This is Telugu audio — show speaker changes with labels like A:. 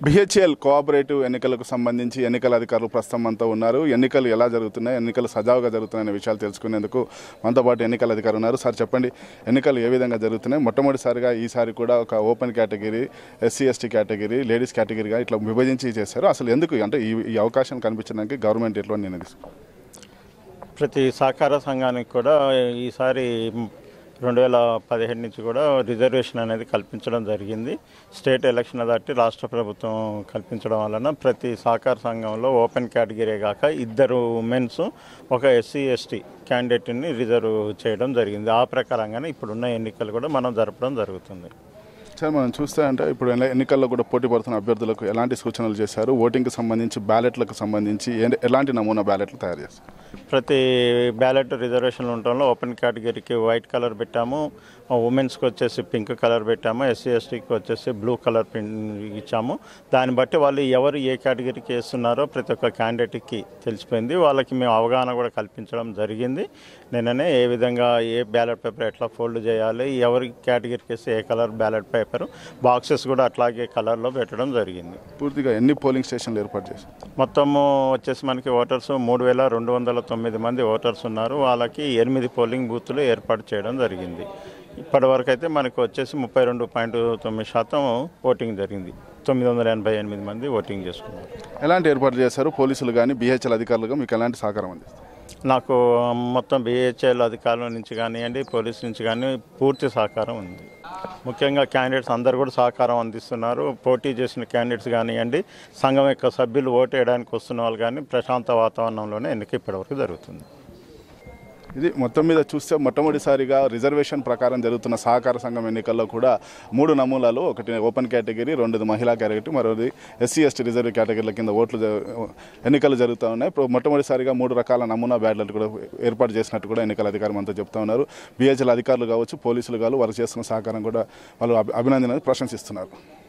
A: బిహెచ్ఎల్ కోఆపరేటివ్ ఎన్నికలకు సంబంధించి ఎన్నికల అధికారులు ప్రస్తుతం మనతో ఉన్నారు ఎన్నికలు ఎలా జరుగుతున్నాయి ఎన్నికలు సజావుగా జరుగుతున్నాయనే విషయాలు తెలుసుకునేందుకు మనతో పాటు ఎన్నికల అధికారులు ఉన్నారు సార్ చెప్పండి ఎన్నికలు ఏ విధంగా జరుగుతున్నాయి మొట్టమొదటిసారిగా ఈసారి కూడా ఒక open category SC ST category ladies కేటగిరీగా ఇట్లా విభజించి చేశారు అసలు ఎందుకు అంటే ఈ ఈ అవకాశం కనిపించడానికి గవర్నమెంట్ ఎట్లా నిర్ణయం
B: ప్రతి సహకార సంఘానికి కూడా ఈసారి రెండు వేల పదిహేడు నుంచి కూడా రిజర్వేషన్ అనేది కల్పించడం జరిగింది స్టేట్ ఎలక్షన్ దాటి రాష్ట్ర ప్రభుత్వం కల్పించడం వలన ప్రతి సహకార సంఘంలో ఓపెన్ కేటగిరీ కాక ఇద్దరు ఉమెన్స్ ఒక ఎస్సీ ఎస్టీ క్యాండిడేట్ని రిజర్వ్ చేయడం జరిగింది ఆ ప్రకారంగానే ఇప్పుడున్న ఎన్నికలు కూడా మనం జరపడం జరుగుతుంది
A: సార్ మనం చూస్తే అంటే ఇప్పుడు ఎన్ని- ఎన్నికల్లో కూడా పోటీ పడుతున్న అభ్యర్థులకు ఎలాంటి సూచనలు చేశారు ఓటింగ్కి సంబంధించి బ్యాలెట్లకు సంబంధించి ఏ- ఎలాంటి నమూనా బ్యాలెట్లు తయారు చేస్తారు
B: ప్రతి బ్యాలెట్ రిజర్వేషన్లు ఉండటంలో ఓపెన్ కేటగిరీకి వైట్ కలర్ పెట్టాము ఉమెన్స్కి వచ్చేసి పింక్ కలర్ పెట్టాము ఎస్సీ ఎస్టీకి వచ్చేసి బ్లూ కలర్ పిన్ ఇచ్చాము దాన్ని బట్టి వాళ్ళు ఎవరు ఏ కేటగిరీకి వేస్తున్నారో ప్రతి ఒక్క క్యాండిడేట్కి తెలిసిపోయింది వాళ్ళకి మేము అవగాహన కూడా కల్పించడం జరిగింది నిన్ననే ఏ విధంగా ఏ బ్యాలెట్ పేపర్ ఎట్లా ఫోల్డ్ చేయాలి ఎవరి కేటగిరీకి వేస్తే ఏ కలర్ బ్యాలెట్ పేపర్ బాక్సెస్ కూడా అట్లాగే కలర్లో పెట్టడం జరిగింది
A: పూర్తిగా ఎన్ని పోలింగ్ స్టేషన్లు ఏర్పాటు చేశారు
B: మొత్తము వచ్చేసి మనకి ఓటర్స్ మూడు వేల రెండు వందల తొమ్మిది మంది ఓటర్స్ ఉన్నారు వాళ్ళకి ఎనిమిది పోలింగ్ బూత్లు ఏర్పాటు చేయడం జరిగింది ఇప్పటి వరకు అయితే మనకు వచ్చేసి ముప్పై రెండు పాయింట్ తొమ్మిది శాతం ఓటింగ్ జరిగింది తొమ్మిది వందల ఎనభై ఎనిమిది మంది ఓటింగ్ చేసుకున్నారు
A: ఎలాంటి ఏర్పాటు చేశారు పోలీసులు కానీ బిహెచ్ఎల్ అధికారులుగా మీకు ఎలాంటి సహకారం అందిస్తారు
B: నాకు మొత్తం బిహెచ్ఎల్ అధికారుల నుంచి కానివ్వండి పోలీస్ నుంచి కానీ పూర్తి సహకారం ఉంది ముఖ్యంగా క్యాండిడేట్స్ అందరు కూడా సహకారం అందిస్తున్నారు పోటీ చేసిన క్యాండిడేట్స్ కానివ్వండి సంఘం యొక్క సభ్యులు ఓటు వేయడానికి వస్తున్న వాళ్ళు కానీ ప్రశాంత వాతావరణంలోనే ఎన్నిక ఇప్పటివరకు జరుగుతుంది
A: ఇది మొత్తం మీద చూస్తే మొట్టమొదటిసారిగా రిజర్వేషన్ ప్రకారం జరుగుతున్న సహకార సంఘం ఎన్నికల్లో కూడా మూడు నమూనాలు ఒకటి ఓపెన్ కేటగిరీ రెండోది మహిళా కేటగిరీ మరోది ఎస్సీ ఎస్టీ రిజర్వ్ కేటగిరీల కింద ఓట్లు జ- ఎన్నికలు జరుగుతూ ఉన్నాయి ఇప్పుడు మొట్టమొదటిసారిగా మూడు రకాల నమూనా బ్యాడ్లను కూడా ఏర్పాటు చేసినట్టు కూడా ఎన్నికల అధికారులు అంతా చెప్తా ఉన్నారు బిహెచ్ఎల్ అధికారులు కావచ్చు పోలీసులు కావచ్చు వారు చేస్తున్న సహకారం కూడా వాళ్ళు అభి- అభినందనలు ప్రశంసిస్తున్నారు